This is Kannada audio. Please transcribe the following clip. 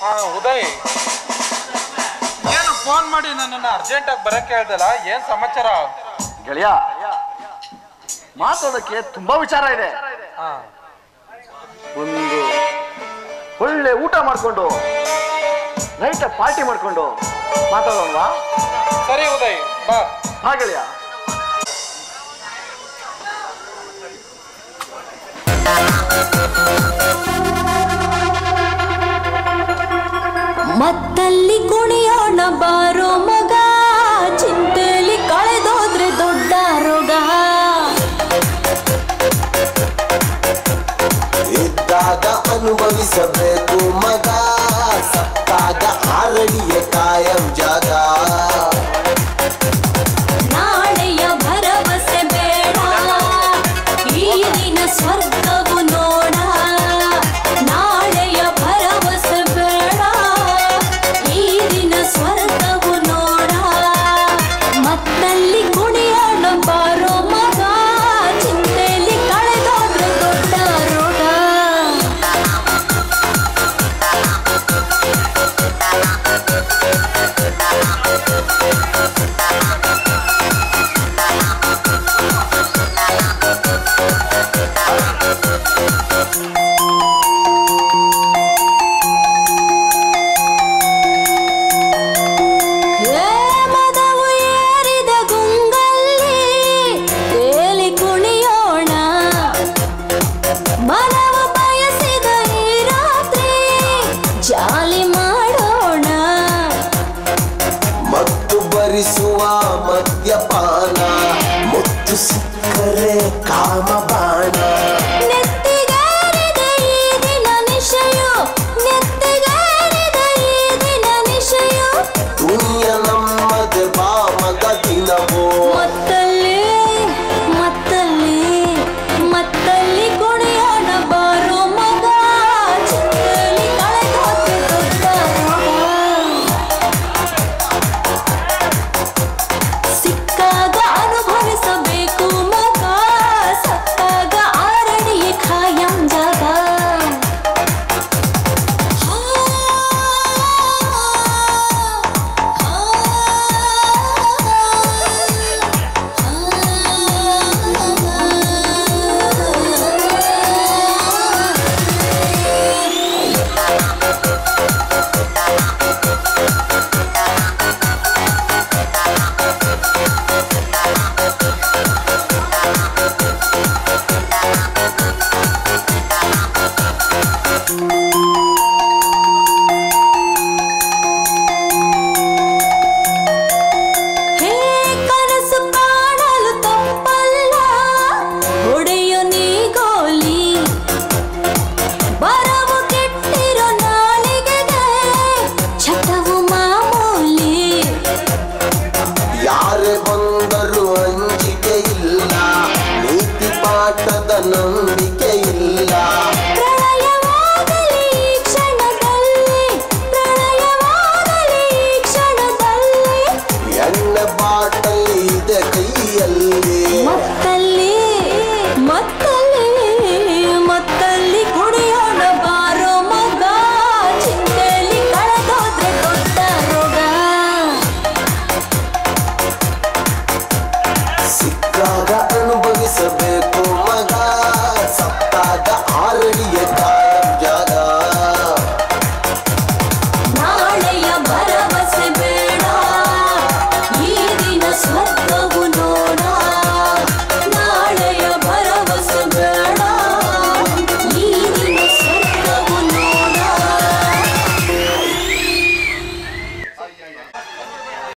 ಹಾ ಉದಯ್ ಏನು ಫೋನ್ ಮಾಡಿ ನನ್ನನ್ನು ಅರ್ಜೆಂಟಾಗಿ ಬರಕ್ಕೆ ಹೇಳ್ದಲ್ಲ ಏನ್ ಸಮಾಚಾರ ಗೆಳೆಯ ಮಾತಾಡೋಕೆ ತುಂಬಾ ವಿಚಾರ ಇದೆ ಹಾ ಒಂದು ಒಳ್ಳೆ ಊಟ ಮಾಡ್ಕೊಂಡು ನೈಟ್ ಪಾರ್ಟಿ ಮಾಡ್ಕೊಂಡು ಮಾತಾಡೋಣವಾ ಸರಿ ಉದಯ್ ಬಾ ಹಾ ಗೆಳೆಯ ಮತ್ತಲ್ಲಿ ಕುಣಿಯೋಣ ಬಾರೋ ಮಗ ಚಿಂತೆಲಿ ಕಳೆದೋದ್ರೆ ದೊಡ್ಡ ರೋಗ ಇದ್ದಾಗ ಅನುಭವಿಸಬೇಕು ಮಗ ಸತ್ತಾಗ ಆರಡಿಯ ಕಾಯಂ ಜಾಗ ನಾಳೆಯ ಭರವಸೆ ಬೇಡ ಈ ದಿನ ಸ್ವರ್ಗವು ನೋಡ ನಾಳೆಯ ಭರವಸೆ ಬೇಡ ಈ ದಿನ ಸ್ವರ್ಗವು ನೋಡ ಮತ್ತಲ್ಲಿ ಕುಣಿಯೋಣ ಬಾರೋ ಮಗ ಚಿಂತೆಲಿ ಕಳೆದೋದ್ರೆ ದೊಡ್ಡ ರೋಗ ಹೇಮದವು ಏರಿದ ಗುಂಗಲ್ಲಿ ತೇಲಿ ಕುಣಿಯೋಣ ಮನವು ಬಯಸಿದ ಈ ರಾತ್ರಿ ಜಾಲಿ ಮಾಡೋಣ ಮತ್ತು ಭರಿಸುವ ಮದ್ಯಪಾನ ಮುತ್ತು ಸಿಕ್ಕರೆ ಕಾಮಬಾನ